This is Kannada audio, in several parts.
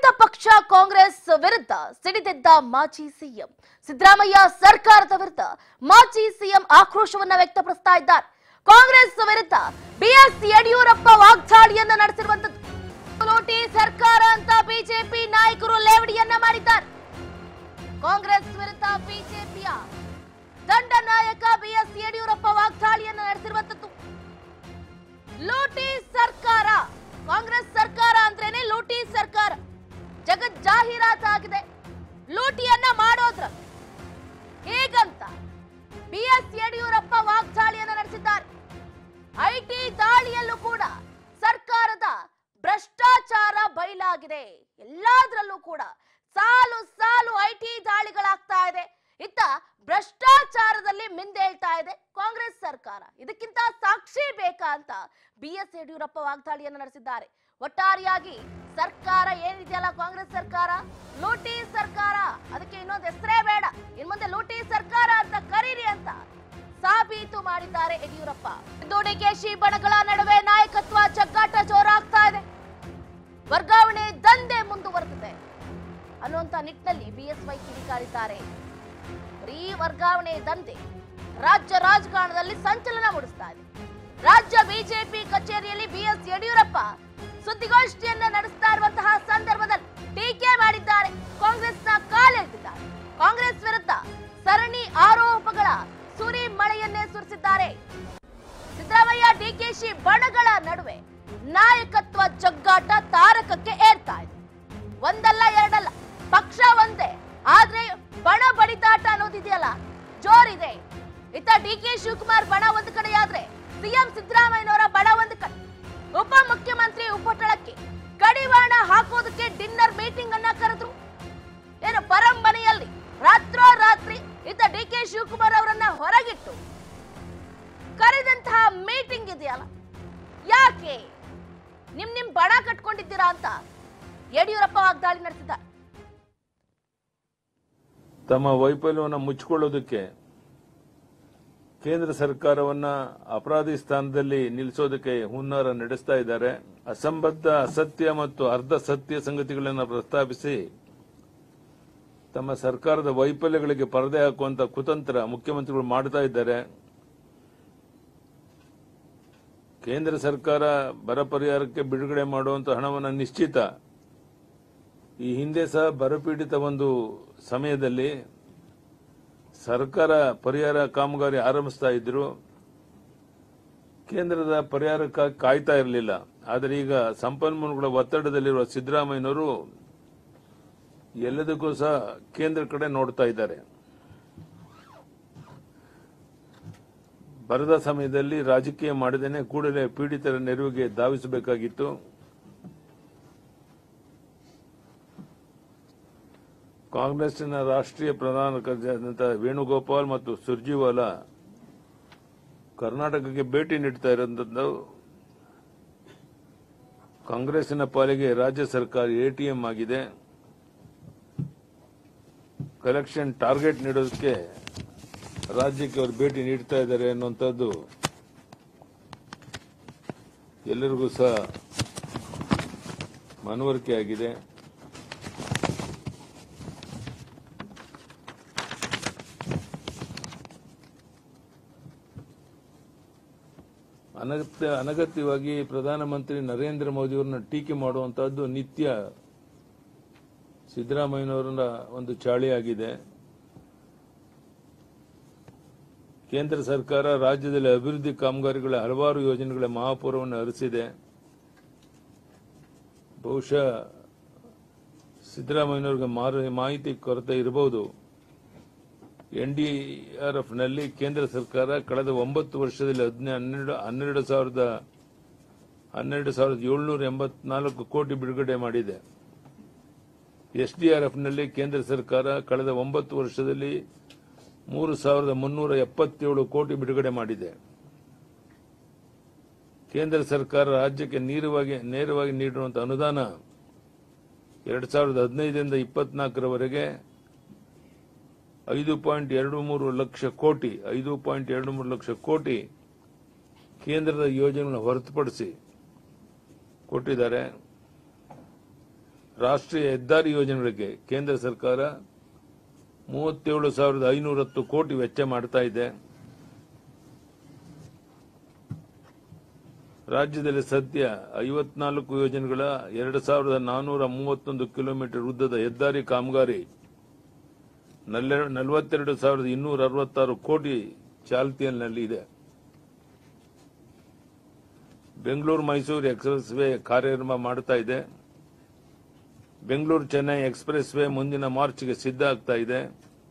ಪಕ್ಷ ಕಾಂಗ್ರೆಸ್ ವಿರುದ್ಧ ಸಿಡಿದೆದ್ದ ಮಾಜಿ ಸಿಎಂ ಸಿದ್ದರಾಮಯ್ಯ ಸರ್ಕಾರದ ವಿರುದ್ಧ ಮಾಜಿ ಸಿಎಂ ಆಕ್ರೋಶವನ್ನ ವ್ಯಕ್ತಪಡಿಸ್ತಾ ಇದ್ದಾರೆ ಕಾಂಗ್ರೆಸ್ ವಿರುದ್ಧ ಬಿಎಸ್ ಯಡಿಯೂರಪ್ಪ ವಾಗ್ದಾಳಿಯನ್ನ ನಡೆಸಿರುವಂತದ್ದು ಲೋಟಿ ಸರ್ಕಾರ ಅಂತ ಬಿಜೆಪಿ ನಾಯಕರು ಲೇವಡಿಯನ್ನ ಮಾಡಿದ್ದಾರೆ ಕಾಂಗ್ರೆಸ್ ವಿರುದ್ಧ ಬಿಜೆಪಿಯ ದಂಡ ನಾಯಕ ಬಿಎಸ್ ಯಡಿಯೂರಪ್ಪ ವಾಗ್ದಾಳಿಯನ್ನ ನಡೆಸಿರುವಂತದ್ದು ಲೂಟಿ ಸರ್ಕಾರ ಕಾಂಗ್ರೆಸ್ ಸರ್ಕಾರ ಅಂದ್ರೇನೆ ಲೂಟಿ ಸರ್ಕಾರ ಜಗತ್ ಜಾಹೀರಾತಾಗಿದೆ ಲೂಟಿಯನ್ನ ಮಾಡೋದ್ರ ಹೇಗಂತ ಬಿ ಎಸ್ ಯಡಿಯೂರಪ್ಪ ವಾಗ್ದಾಳಿಯನ್ನ ನಡೆಸಿದ್ದಾರೆ ಐಟಿ ದಾಳಿಯಲ್ಲೂ ಕೂಡ ಸರ್ಕಾರದ ಭ್ರಷ್ಟಾಚಾರ ಬಯಲಾಗಿದೆ ಎಲ್ಲಾದ್ರಲ್ಲೂ ಕೂಡ ಸಾಲು ಸಾಲು ಐಟಿ ದಾಳಿಗಳಾಗ್ತಾ ಇದೆ ಇತ್ತ ಭ್ರಷ್ಟಾಚಾರದಲ್ಲಿ ಮಿಂದೇಳ್ತಾ ಇದೆ ಕಾಂಗ್ರೆಸ್ ಸರ್ಕಾರ ಇದಕ್ಕಿಂತ ಸಾಕ್ಷಿ ಬೇಕಾ ಅಂತ ಬಿ ಎಸ್ ಯಡಿಯೂರಪ್ಪ ವಾಗ್ದಾಳಿಯನ್ನು ನಡೆಸಿದ್ದಾರೆ ಒಟ್ಟಾರೆಯಾಗಿ ಸರ್ಕಾರ ಏನಿದೆಯಲ್ಲ ಕಾಂಗ್ರೆಸ್ ಸರ್ಕಾರ ಲೂಟಿ ಸರ್ಕಾರ ಅದಕ್ಕೆ ಇನ್ನೊಂದು ಹೆಸರೇ ಬೇಡ ಇನ್ ಮುಂದೆ ಲೂಟಿ ಸರ್ಕಾರ ಅಂತ ಕರೀರಿ ಅಂತ ಸಾಬೀತು ಮಾಡಿದ್ದಾರೆ ಯಡಿಯೂರಪ್ಪ ಇಂದು ಡಿಕೆಶಿ ಬಣಗಳ ನಡುವೆ ನಾಯಕತ್ವ ಚಗ್ಗಾಟ ಜೋರಾಗ್ತಾ ಇದೆ ವರ್ಗಾವಣೆ ದಂಧೆ ಮುಂದುವರೆದಿದೆ ಅನ್ನುವಂತ ನಿಟ್ಟಿನಲ್ಲಿ ಬಿಎಸ್ವೈ ಕಿಡಿಕಾರಿದ್ದಾರೆ ಬರೀ ವರ್ಗಾವಣೆ ದಂಧೆ ರಾಜ್ಯ ರಾಜಕಾರಣದಲ್ಲಿ ಸಂಚಲನ ಮೂಡಿಸ್ತಾ ಇದೆ ರಾಜ್ಯ ಬಿಜೆಪಿ ಕಚೇರಿಯಲ್ಲಿ ಬಿಎಸ್ ಯಡಿಯೂರಪ್ಪ ಸುದ್ದಿಗೋಷ್ಠಿಯನ್ನ ನಡೆಸ್ತಾ ಇರುವಂತಹ ಸಂದರ್ಭದಲ್ಲಿ ಟೀಕೆ ಮಾಡಿದ್ದಾರೆ ಕಾಂಗ್ರೆಸ್ನ ಕಾಲೆಳೆದಿದ್ದಾರೆ ಕಾಂಗ್ರೆಸ್ ವಿರುದ್ಧ ಸರಣಿ ಆರೋಪಗಳ ಸುರಿ ಮಳೆಯನ್ನೇ ಸುರಿಸಿದ್ದಾರೆ ಸಿದ್ದರಾಮಯ್ಯ ಡಿಕೆಶಿ ಬಣಗಳ ನಡುವೆ ನಾಯಕತ್ವ ಜಗ್ಗಾಟ ತಾರಕಕ್ಕೆ ಏರ್ತಾ ಇದೆ ಒಂದಲ್ಲ ಎರಡಲ್ಲ ಪಕ್ಷ ಒಂದೇ ಆದ್ರೆ ಬಣ ಬಡಿದಾಟ ಅನ್ನೋದಿದೆಯಲ್ಲ ಜೋರಿದೆ ಇತ್ತ ಡಿ ಕೆ ಶಿವಕುಮಾರ್ ಬಣ ಒಂದು ಕಡೆಯಾದ್ರೆ ಸಿಎಂ ಸಿದ್ದರಾಮಯ್ಯನವರ ಬಣ ಒಂದು ಕಡೆ ಉಪ ಮುಖ್ಯಮಂತ್ರಿ ಉಪಟಳಕ್ಕೆ ಕಡಿವಾಣ ಹಾಕೋದಕ್ಕೆ ಡಿನ್ನರ್ ಮೀಟಿಂಗ್ ಅನ್ನ ಕರೆದ್ರು ಏನು ಪರಂಬನೆಯಲ್ಲಿ ರಾತ್ರೋರಾತ್ರಿ ಇತ್ತ ಡಿ ಕೆ ಶಿವಕುಮಾರ್ ಅವರನ್ನ ಹೊರಗಿಟ್ಟು ಕರೆದಂತಹ ಮೀಟಿಂಗ್ ಇದೆಯಲ್ಲ ಯಾಕೆ ನಿಮ್ ನಿಮ್ ಬಣ ಕಟ್ಕೊಂಡಿದ್ದೀರಾ ಅಂತ ಯಡಿಯೂರಪ್ಪ ವಾಗ್ದಾಳಿ ನಡೆಸಿದ್ದಾರೆ ತಮ್ಮ ವೈಫಲ್ಯವನ್ನು ಮುಚ್ಚಿಕೊಳ್ಳೋದಕ್ಕೆ ಕೇಂದ್ರ ಸರ್ಕಾರವನ್ನ ಅಪರಾಧಿ ಸ್ಥಾನದಲ್ಲಿ ನಿಲ್ಲಿಸೋದಕ್ಕೆ ಹುನ್ನಾರ ನಡೆಸ್ತಾ ಇದ್ದಾರೆ ಅಸಂಬದ್ಧ ಅಸತ್ಯ ಮತ್ತು ಅರ್ಧ ಸತ್ಯ ಸಂಗತಿಗಳನ್ನು ಪ್ರಸ್ತಾಪಿಸಿ ತಮ್ಮ ಸರ್ಕಾರದ ವೈಫಲ್ಯಗಳಿಗೆ ಪರದೆ ಹಾಕುವಂತ ಕುತಂತ್ರ ಮುಖ್ಯಮಂತ್ರಿಗಳು ಮಾಡ್ತಾ ಇದ್ದಾರೆ ಕೇಂದ್ರ ಸರ್ಕಾರ ಬರ ಪರಿಹಾರಕ್ಕೆ ಬಿಡುಗಡೆ ಮಾಡುವಂತ ಹಣವನ್ನು ನಿಶ್ಚಿತ ಈ ಹಿಂದೆ ಸಹ ಬರಪೀಡಿತ ಒಂದು ಸಮಯದಲ್ಲಿ ಸರ್ಕಾರ ಪರಿಹಾರ ಕಾಮಗಾರಿ ಆರಂಭಿಸ್ತಾ ಇದ್ರು ಕೇಂದ್ರದ ಪರಿಹಾರಕ್ಕಾಗಿ ಕಾಯ್ತಾ ಇರಲಿಲ್ಲ ಆದರೆ ಈಗ ಸಂಪನ್ಮೂಲಗಳ ಒತ್ತಡದಲ್ಲಿರುವ ಸಿದ್ದರಾಮಯ್ಯನವರು ಎಲ್ಲದಕ್ಕೂ ಸಹ ಕೇಂದ್ರ ಕಡೆ ನೋಡ್ತಾ ಇದ್ದಾರೆ ಬರದ ಸಮಯದಲ್ಲಿ ರಾಜಕೀಯ ಮಾಡದೇನೆ ಕೂಡಲೇ ಪೀಡಿತರ ನೆರವಿಗೆ ಧಾವಿಸಬೇಕಾಗಿತ್ತು ಕಾಂಗ್ರೆಸ್ಸಿನ ರಾಷ್ಟ್ರೀಯ ಪ್ರಧಾನ ಕಾರ್ಯದರ್ಶಿಯಾದಂಥ ವೇಣುಗೋಪಾಲ್ ಮತ್ತು ಸುರ್ಜಿವಾಲಾ ಕರ್ನಾಟಕಕ್ಕೆ ಭೇಟಿ ನೀಡ್ತಾ ಇರುವಂತದ್ದು ಕಾಂಗ್ರೆಸ್ಸಿನ ಪಾಲಿಗೆ ರಾಜ್ಯ ಸರ್ಕಾರ ಎಟಿಎಂ ಆಗಿದೆ ಕಲೆಕ್ಷನ್ ಟಾರ್ಗೆಟ್ ನೀಡೋದಕ್ಕೆ ರಾಜ್ಯಕ್ಕೆ ಅವರು ಭೇಟಿ ನೀಡ್ತಾ ಇದ್ದಾರೆ ಅನ್ನುವಂಥದ್ದು ಎಲ್ಲರಿಗೂ ಸಹ ಮನವರಿಕೆ ಆಗಿದೆ ಅನಗತ್ಯ ಅನಗತ್ಯವಾಗಿ ಪ್ರಧಾನಮಂತ್ರಿ ನರೇಂದ್ರ ಮೋದಿಯವರನ್ನ ಟೀಕೆ ಮಾಡುವಂತಹದ್ದು ನಿತ್ಯ ಸಿದ್ದರಾಮಯ್ಯನವರ ಒಂದು ಚಾಳಿಯಾಗಿದೆ ಕೇಂದ್ರ ಸರ್ಕಾರ ರಾಜ್ಯದಲ್ಲಿ ಅಭಿವೃದ್ಧಿ ಕಾಮಗಾರಿಗಳ ಹಲವಾರು ಯೋಜನೆಗಳ ಮಹಾಪೂರವನ್ನು ಹರಿಸಿದೆ ಬಹುಶಃ ಸಿದ್ದರಾಮಯ್ಯನವ್ರಿಗೆ ಮಾರು- ಮಾಹಿತಿ ಕೊರತೆ ಇರಬಹುದು ಎನ್ಡಿಆರ್ಎಫ್ ನಲ್ಲಿ ಕೇಂದ್ರ ಸರ್ಕಾರ ಕಳೆದ ಒಂಬತ್ತು ವರ್ಷದಲ್ಲಿ ಹದಿನ- ಹನ್ನೆರಡು ಹನ್ನೆರಡು ಸಾವಿರದ ಹನ್ನೆರಡು ಸಾವಿರದ ಏಳ್ನೂರ ಎಂಬತ್ನಾಲ್ಕು ಕೋಟಿ ಬಿಡುಗಡೆ ಮಾಡಿದೆ ಎಸ್ಡಿಆರ್ಎಫ್ ನಲ್ಲಿ ಕೇಂದ್ರ ಸರ್ಕಾರ ಕಳೆದ ಒಂಬತ್ತು ವರ್ಷದಲ್ಲಿ ಮೂರು ಸಾವಿರದ ಮುನ್ನೂರ ಎಪ್ಪತ್ತೇಳು ಕೋಟಿ ಬಿಡುಗಡೆ ಮಾಡಿದೆ ಕೇಂದ್ರ ಸರ್ಕಾರ ರಾಜ್ಯಕ್ಕೆ ನೇರವಾಗಿ ನೇರವಾಗಿ ನೀಡಿರುವಂತಹ ಅನುದಾನ ಎರಡು ಸಾವಿರದ ಹದಿನೈದರಿಂದ ಇಪ್ಪತ್ನಾಲ್ಕರವರೆಗೆ ಐದು ಪಾಯಿಂಟ್ ಎರಡು ಮೂರು ಲಕ್ಷ ಕೋಟಿ ಐದು ಪಾಯಿಂಟ್ ಎರಡು ಮೂರು ಲಕ್ಷ ಕೋಟಿ ಕೇಂದ್ರದ ಯೋಜನೆಗಳನ್ನು ಹೊರತುಪಡಿಸಿ ಕೊಟ್ಟಿದ್ದಾರೆ ರಾಷ್ಟ್ರೀಯ ಹೆದ್ದಾರಿ ಯೋಜನೆಗಳಿಗೆ ಕೇಂದ್ರ ಸರ್ಕಾರ ಮೂವತ್ತೇಳು ಸಾವಿರದ ಐನೂರ ಹತ್ತು ಕೋಟಿ ವೆಚ್ಚ ಮಾಡ್ತಾ ಇದೆ ರಾಜ್ಯದಲ್ಲಿ ಸದ್ಯ ಐವತ್ನಾಲ್ಕು ಯೋಜನೆಗಳ ಎರಡು ಸಾವಿರದ ನಾನೂರ ಮೂವತ್ತೊಂದು ಕಿಲೋಮೀಟರ್ ಉದ್ದದ ಹೆದ್ದಾರಿ ಕಾಮಗಾರಿ ನಲ್ಲೆ- ನಲವತ್ತೆರಡು ಸಾವಿರದ ಇನ್ನೂರ ಅರವತ್ತಾರು ಕೋಟಿ ಚಾಲ್ತಿಯಲ್ಲಿ ಇದೆ ಬೆಂಗಳೂರು ಮೈಸೂರು ಎಕ್ಸ್ಪ್ರೆಸ್ ವೇ ಕಾರ್ಯಾರಂಭ ಮಾಡ್ತಾ ಇದೆ ಬೆಂಗಳೂರು ಚೆನ್ನೈ ಎಕ್ಸ್ಪ್ರೆಸ್ ವೇ ಮುಂದಿನ ಮಾರ್ಚ್ಗೆ ಸಿದ್ಧ ಆಗ್ತಾ ಇದೆ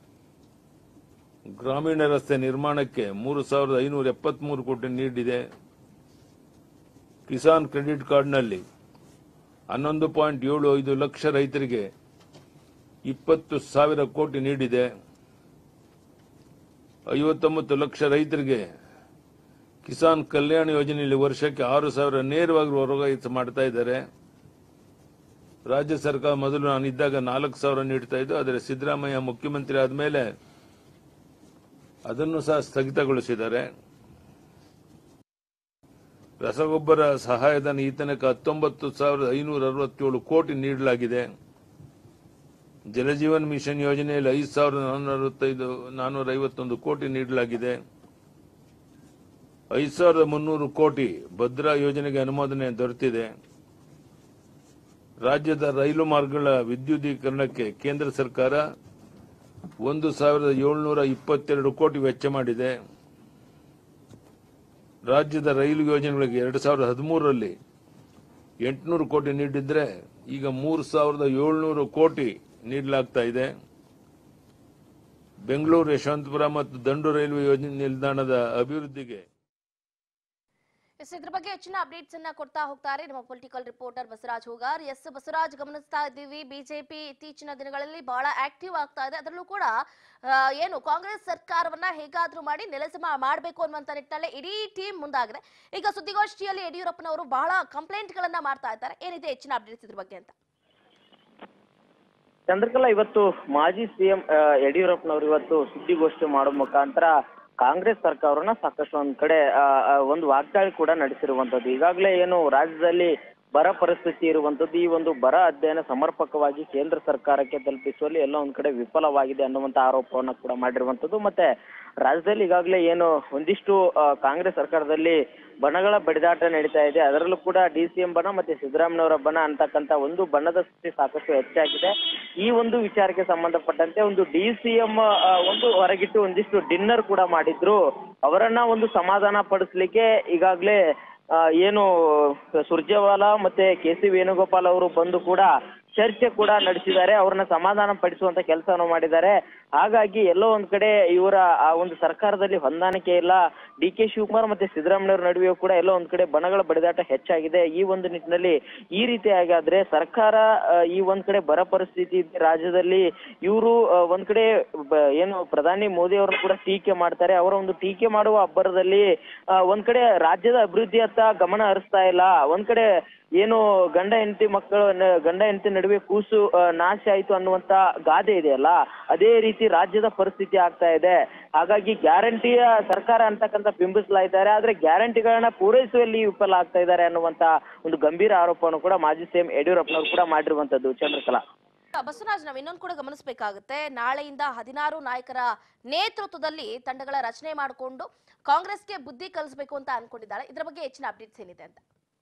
ಗ್ರಾಮೀಣ ರಸ್ತೆ ನಿರ್ಮಾಣಕ್ಕೆ ಮೂರು ಸಾವಿರದ ಐನೂರ ಎಪ್ಪತ್ಮೂರು ಕೋಟಿ ನೀಡಿದೆ ಕಿಸಾನ್ ಕ್ರೆಡಿಟ್ ಕಾರ್ಡ್ನಲ್ಲಿ ಹನ್ನೊಂದು ಪಾಯಿಂಟ್ ಏಳು ಐದು ಲಕ್ಷ ರೈತರಿಗೆ ಇಪ್ಪತ್ತು ಸಾವಿರ ಕೋಟಿ ನೀಡಿದೆ ಐವತ್ತೊಂಬತ್ತು ಲಕ್ಷ ರೈತರಿಗೆ ಕಿಸಾನ್ ಕಲ್ಯಾಣ ಯೋಜನೆಯಲ್ಲಿ ವರ್ಷಕ್ಕೆ ಆರು ಸಾವಿರ ನೇರವಾಗಿ ವರ್ಗಾಯಿಸಿ ಮಾಡ್ತಾ ಇದ್ದಾರೆ ರಾಜ್ಯ ಸರ್ಕಾರ ಮೊದಲು ನಾನು ಇದ್ದಾಗ ನಾಲ್ಕು ಸಾವಿರ ನೀಡ್ತಾ ಇದ್ದು ಆದರೆ ಸಿದ್ದರಾಮಯ್ಯ ಮುಖ್ಯಮಂತ್ರಿ ಆದಮೇಲೆ ಅದನ್ನು ಸಹ ಸ್ಥಗಿತಗೊಳಿಸಿದ್ದಾರೆ ರಸಗೊಬ್ಬರ ಸಹಾಯಧನ ಈ ತನಕ ಹತ್ತೊಂಬತ್ತು ಸಾವಿರದ ಐನೂರ ಅರವತ್ತೇಳು ಕೋಟಿ ನೀಡಲಾಗಿದೆ ಜಲಜೀವನ್ ಮಿಷನ್ ಯೋಜನೆಯಲ್ಲಿ ಐದು ಸಾವಿರದ ನಾನ್ನೂರ ಅರವತ್ತೈದು ನಾನ್ನೂರ ಐವತ್ತೊಂದು ಕೋಟಿ ನೀಡಲಾಗಿದೆ ಐದು ಸಾವಿರದ ಮುನ್ನೂರು ಕೋಟಿ ಭದ್ರಾ ಯೋಜನೆಗೆ ಅನುಮೋದನೆ ದೊರೆತಿದೆ ರಾಜ್ಯದ ರೈಲು ಮಾರ್ಗಗಳ ವಿದ್ಯುದೀಕರಣಕ್ಕೆ ಕೇಂದ್ರ ಸರ್ಕಾರ ಒಂದು ಸಾವಿರದ ಏಳ್ನೂರ ಇಪ್ಪತ್ತೆರಡು ಕೋಟಿ ವೆಚ್ಚ ಮಾಡಿದೆ ರಾಜ್ಯದ ರೈಲು ಯೋಜನೆಗಳಿಗೆ ಎರಡು ಸಾವಿರದ ಹದಿಮೂರರಲ್ಲಿ ಎಂಟುನೂರು ಕೋಟಿ ನೀಡಿದ್ರೆ ಈಗ ಮೂರು ಸಾವಿರದ ಏಳ್ನೂರು ಕೋಟಿ ನೀಡಲಾಗ್ತಾ ಇದೆ ಬೆಂಗಳೂರು ಯಶವಂತಪುರ ಮತ್ತು ದಂಡು ರೈಲ್ವೆ ಯೋಜನೆ ನಿಲ್ದಾಣದ ಅಭಿವೃದ್ಧಿಗೆ ಎಸ್ ಇದ್ರ ಬಗ್ಗೆ ಹೆಚ್ಚಿನ ಅಪ್ಡೇಟ್ಸ್ ಅನ್ನ ಕೊಡ್ತಾ ಹೋಗ್ತಾರೆ ನಮ್ಮ political reporter Basavaraj Hogar S Basavaraj ಗಮನಿಸ್ತಾ ಇದ್ದೀವಿ ಬಿಜೆಪಿ ಇತ್ತೀಚಿನ ದಿನಗಳಲ್ಲಿ ಬಹಳ ಆಕ್ಟಿವ್ ಆಗ್ತಾ ಇದೆ ಅದರಲ್ಲೂ ಕೂಡ ಆ, ಏನು ಕಾಂಗ್ರೆಸ್ ಸರ್ಕಾರವನ್ನ ಹೇಗಾದ್ರೂ ಮಾಡಿ ನೆಲಸಮ ಮಾಡಬೇಕು ಅನ್ನುವಂತ ನಿಟ್ಟಿನಲ್ಲಿ ಇಡೀ ಟೀಮ್ ಮುಂದಾಗಿದೆ ಈಗ ಸುದ್ದಿಗೋಷ್ಠಿಯಲ್ಲಿ ಯಡಿಯೂರಪ್ಪನವರು ಬಹಳ ಕಂಪ್ಲೇಂಟ್ ಗಳನ್ನ ಮಾಡ್ತಾ ಇದ್ದಾರೆ ಏನಿದೆ ಹೆಚ್ಚಿನ ಅಪ್ಡೇಟ್ಸ್ ಇದ್ರ ಬಗ್ಗೆ ಅಂತ ಚಂದ್ರಕಲಾ ಇವತ್ತು ಮಾಜಿ ಸಿಎಂ ಯಡಿಯೂರಪ್ಪನವರು ಇವತ್ತು ಸುದ್ದಿಗೋಷ್ಠಿ ಮಾಡೋ ಮುಖಾಂತರ ಕಾಂಗ್ರೆಸ್ ಸರ್ಕಾರವನ್ನ ಸಾಕಷ್ಟು ಒಂದ್ ಕಡೆ ಆ, ಆ, ಒಂದು ವಾಗ್ದಾಳಿ ಕೂಡ ನಡೆಸಿರುವಂತದ್ದು ಈಗಾಗಲೇ ಏನು ರಾಜ್ಯದಲ್ಲಿ ಬರ ಪರಿಸ್ಥಿತಿ ಇರುವಂತದ್ದು ಈ ಒಂದು ಬರ ಅಧ್ಯಯನ ಸಮರ್ಪಕವಾಗಿ ಕೇಂದ್ರ ಸರ್ಕಾರಕ್ಕೆ ತಲುಪಿಸುವಲ್ಲಿ ಎಲ್ಲ ಒಂದ್ ಕಡೆ ವಿಫಲವಾಗಿದೆ ಅನ್ನುವಂತ ಆರೋಪವನ್ನ ಕೂಡ ಮಾಡಿರುವಂತದ್ದು ಮತ್ತೆ ರಾಜ್ಯದಲ್ಲಿ ಈಗಾಗಲೇ ಏನು ಒಂದಿಷ್ಟು ಆ, ಕಾಂಗ್ರೆಸ್ ಸರ್ಕಾರದಲ್ಲಿ ಬಣಗಳ ಬಡಿದಾಟ ನಡೀತಾ ಇದೆ ಅದರಲ್ಲೂ ಕೂಡ ಡಿ ಸಿ ಎಂ ಬಣ ಮತ್ತೆ ಸಿದ್ದರಾಮಯ್ಯನವರ ಬಣ ಅಂತಕ್ಕಂತ ಒಂದು ಬಣ್ಣದ ಸ್ಥಿತಿ ಸಾಕಷ್ಟು ಹೆಚ್ಚಾಗಿದೆ ಈ ಒಂದು ವಿಚಾರಕ್ಕೆ ಸಂಬಂಧಪಟ್ಟಂತೆ ಒಂದು ಡಿ ಸಿ ಎಂ ಒಂದು ಹೊರಗಿಟ್ಟು ಒಂದಿಷ್ಟು ಡಿನ್ನರ್ ಕೂಡ ಮಾಡಿದ್ರು ಅವರನ್ನ ಒಂದು ಸಮಾಧಾನ ಪಡಿಸ್ಲಿಕ್ಕೆ ಈಗಾಗಲೇ ಆ, ಏನು ಸುರ್ಜೇವಾಲಾ ಮತ್ತೆ ಕೆ ಸಿ ವೇಣುಗೋಪಾಲ್ ಅವರು ಬಂದು ಕೂಡ ಚರ್ಚೆ ಕೂಡ ನಡೆಸಿದ್ದಾರೆ ಅವ್ರನ್ನ ಸಮಾಧಾನ ಪಡಿಸುವಂತ ಕೆಲಸವನ್ನು ಮಾಡಿದ್ದಾರೆ ಹಾಗಾಗಿ ಎಲ್ಲೋ ಒಂದ್ ಕಡೆ ಇವರ ಆ ಒಂದು ಸರ್ಕಾರದಲ್ಲಿ ಹೊಂದಾಣಿಕೆ ಇಲ್ಲ ಡಿ ಕೆ ಶಿವಕುಮಾರ್ ಮತ್ತೆ ಸಿದ್ದರಾಮಯ್ಯವ್ರ ನಡುವೆಯೂ ಕೂಡ ಎಲ್ಲೋ ಒಂದ್ ಕಡೆ ಬಣಗಳ ಬಡಿದಾಟ ಹೆಚ್ಚಾಗಿದೆ ಈ ಒಂದು ನಿಟ್ಟಿನಲ್ಲಿ ಈ ರೀತಿ ಆಗಾದ್ರೆ ಸರ್ಕಾರ ಆ, ಈ ಒಂದ್ ಕಡೆ ಬರ ಪರಿಸ್ಥಿತಿ ಇದೆ ರಾಜ್ಯದಲ್ಲಿ ಇವರು ಒಂದ್ ಕಡೆ ಬ- ಏನು ಪ್ರಧಾನಿ ಮೋದಿ ಅವರನ್ನು ಕೂಡ ಟೀಕೆ ಮಾಡ್ತಾರೆ ಅವರ ಒಂದು ಟೀಕೆ ಮಾಡುವ ಅಬ್ಬರದಲ್ಲಿ ಆ, ಒಂದ್ ಕಡೆ ರಾಜ್ಯದ ಅಭಿವೃದ್ಧಿಯತ್ತ ಗಮನ ಹರಿಸ್ತಾ ಇಲ್ಲ ಒಂದ್ ಕಡೆ ಏನು ಗಂಡ ಹೆಂಡತಿ ಮಕ್ಕಳು ನ- ಗಂಡ ಹೆಂಡತಿ ನಡುವೆ ಕೂಸು ಆ, ನಾಶ ಆಯ್ತು ಅನ್ನುವಂತ ಗಾದೆ ಇದೆಯಲ್ಲ ಅದೇ ರೀತಿ ರಾಜ್ಯದ ಪರಿಸ್ಥಿತಿ ಆಗ್ತಾ ಇದೆ ಹಾಗಾಗಿ ಗ್ಯಾರಂಟಿಯ ಸರ್ಕಾರ ಅಂತಕ್ಕಂತ ಬಿಂಬಿಸ್ಲಾ ಇದ್ದಾರೆ ಆದ್ರೆ ಗ್ಯಾರಂಟಿಗಳನ್ನ ಪೂರೈಸುವಲ್ಲಿ ವಿಫಲ ಆಗ್ತಾ ಇದ್ದಾರೆ ಅನ್ನುವಂತ ಒಂದು ಗಂಭೀರ ಆರೋಪವನ್ನು ಕೂಡ ಮಾಜಿ ಸಿಎಂ ಯಡಿಯೂರಪ್ಪನವರು ಕೂಡ ಮಾಡಿರುವಂತದ್ದು ಚಂದ್ರಕಲಾ ಬಸವರಾಜ್ ನಾವು ಇನ್ನೊಂದು ಕೂಡ ಗಮನಿಸಬೇಕಾಗುತ್ತೆ ನಾಳೆಯಿಂದ ಹದಿನಾರು ನಾಯಕರ ನೇತೃತ್ವದಲ್ಲಿ ತಂಡಗಳ ರಚನೆ ಮಾಡಿಕೊಂಡು ಕಾಂಗ್ರೆಸ್ಗೆ ಬುದ್ಧಿ ಕಲಿಸಬೇಕು ಅಂತ ಅನ್ಕೊಂಡಿದ್ದಾರೆ ಇದ್ರ ಬಗ್ಗೆ ಹೆಚ್ಚಿನ ಅಪ್ಡೇಟ್ಸ್ ಏನಿದೆ ಅಂತ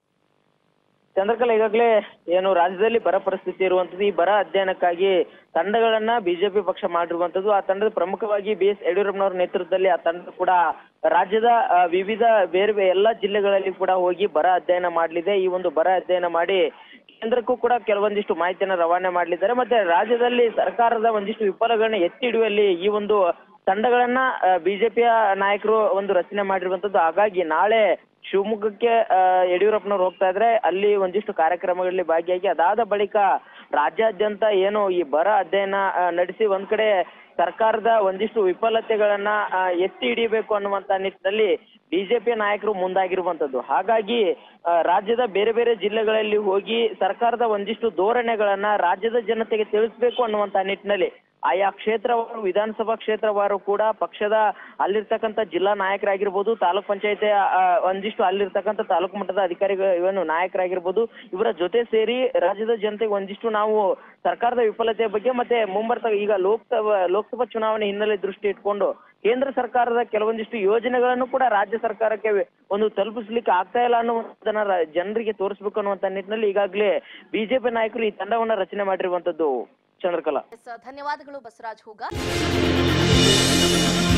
ಚಂದ್ರಕಲಾ ಈಗಾಗಲೇ ಏನು ರಾಜ್ಯದಲ್ಲಿ ಬರ ಪರಿಸ್ಥಿತಿ ಇರುವಂತದ್ದು ಈ ಬರ ಅಧ್ಯಯನಕ್ಕಾಗಿ ತಂಡಗಳನ್ನ ಬಿಜೆಪಿ ಪಕ್ಷ ಮಾಡಿರುವಂತದ್ದು ಆ ತಂಡದ ಪ್ರಮುಖವಾಗಿ ಬಿ ಎಸ್ ಯಡಿಯೂರಪ್ಪನವರ ನೇತೃತ್ವದಲ್ಲಿ ಆ ತಂಡ ಕೂಡ ರಾಜ್ಯದ ಆ, ವಿವಿಧ ಬೇರೆ ಬೇರೆ ಎಲ್ಲಾ ಜಿಲ್ಲೆಗಳಲ್ಲಿ ಕೂಡ ಹೋಗಿ ಬರ ಅಧ್ಯಯನ ಮಾಡಲಿದೆ ಈ ಒಂದು ಬರ ಅಧ್ಯಯನ ಮಾಡಿ ಕೇಂದ್ರಕ್ಕೂ ಕೂಡ ಕೆಲವೊಂದಿಷ್ಟು ಮಾಹಿತಿಯನ್ನ ರವಾನೆ ಮಾಡಲಿದ್ದಾರೆ ಮತ್ತೆ ರಾಜ್ಯದಲ್ಲಿ ಸರ್ಕಾರದ ಒಂದಿಷ್ಟು ವಿಫಲಗಳನ್ನ ಎತ್ತಿ ಹಿಡಿಯುವಲ್ಲಿ ಈ ಒಂದು ತಂಡಗಳನ್ನ ಬಿಜೆಪಿಯ ನಾಯಕರು ಒಂದು ರಚನೆ ಮಾಡಿರುವಂತದ್ದು ಹಾಗಾಗಿ ನಾಳೆ ಶಿವಮೊಗ್ಗಕ್ಕೆ ಆ, ಯಡಿಯೂರಪ್ಪನವ್ರು ಹೋಗ್ತಾ ಇದ್ರೆ ಅಲ್ಲಿ ಒಂದಿಷ್ಟು ಕಾರ್ಯಕ್ರಮಗಳಲ್ಲಿ ಭಾಗಿಯಾಗಿ ಅದಾದ ಬಳಿಕ ರಾಜ್ಯಾದ್ಯಂತ ಏನು ಈ ಬರ ಅಧ್ಯಯನ ಆ, ನಡೆಸಿ ಒಂದ್ ಕಡೆ ಸರ್ಕಾರದ ಒಂದಿಷ್ಟು ವಿಫಲತೆಗಳನ್ನ ಆ, ಎತ್ತಿ ಹಿಡಿಯಬೇಕು ಅನ್ನುವಂತ ನಿಟ್ಟಿನಲ್ಲಿ ಬಿಜೆಪಿ ನಾಯಕರು ಮುಂದಾಗಿರುವಂತದ್ದು ಹಾಗಾಗಿ ಆ, ರಾಜ್ಯದ ಬೇರೆ ಬೇರೆ ಜಿಲ್ಲೆಗಳಲ್ಲಿ ಹೋಗಿ ಸರ್ಕಾರದ ಒಂದಿಷ್ಟು ಧೋರಣೆಗಳನ್ನ ರಾಜ್ಯದ ಜನತೆಗೆ ತಿಳಿಸ್ಬೇಕು ಅನ್ನುವಂತ ನಿಟ್ಟಿನಲ್ಲಿ ಆಯಾ ಕ್ಷೇತ್ರವಾರು ವಿಧಾನಸಭಾ ಕ್ಷೇತ್ರವಾರು ಕೂಡ ಪಕ್ಷದ ಅಲ್ಲಿರ್ತಕ್ಕಂಥ ಜಿಲ್ಲಾ ನಾಯಕರಾಗಿರ್ಬೋದು ತಾಲೂಕ್ ಪಂಚಾಯತಿ ಒಂದಿಷ್ಟು ಅಲ್ಲಿರ್ತಕ್ಕಂಥ ತಾಲೂಕು ಮಟ್ಟದ ಅಧಿಕಾರಿಗಳು ಇವನು ನಾಯಕರಾಗಿರ್ಬೋದು ಇವರ ಜೊತೆ ಸೇರಿ ರಾಜ್ಯದ ಜನತೆಗೆ ಒಂದಿಷ್ಟು ನಾವು ಸರ್ಕಾರದ ವಿಫಲತೆಯ ಬಗ್ಗೆ ಮತ್ತೆ ಮುಂಬರ್ತ ಈಗ ಲೋಕಸಭಾ ಲೋಕಸಭಾ ಚುನಾವಣೆ ಹಿನ್ನೆಲೆ ದೃಷ್ಟಿ ಇಟ್ಕೊಂಡು ಕೇಂದ್ರ ಸರ್ಕಾರದ ಕೆಲವೊಂದಿಷ್ಟು ಯೋಜನೆಗಳನ್ನು ಕೂಡ ರಾಜ್ಯ ಸರ್ಕಾರಕ್ಕೆ ಒಂದು ತಲುಪಿಸ್ಲಿಕ್ಕೆ ಆಗ್ತಾ ಇಲ್ಲ ಅನ್ನುವಂಥದ್ದನ್ನ ರ- ಜನರಿಗೆ ತೋರಿಸ್ಬೇಕು ಅನ್ನುವಂತ ನಿಟ್ಟಿನಲ್ಲಿ ಈಗಾಗಲೇ ಬಿಜೆಪಿ ನಾಯಕರು ಈ ತಂಡವನ್ನ ರಚನೆ ಮಾಡಿರುವಂತದ್ದು ಚಂದ್ರಕಲಾ ಎಸ್, ಧನ್ಯವಾದಗಳು ಬಸವರಾಜ್ ಹೂಗ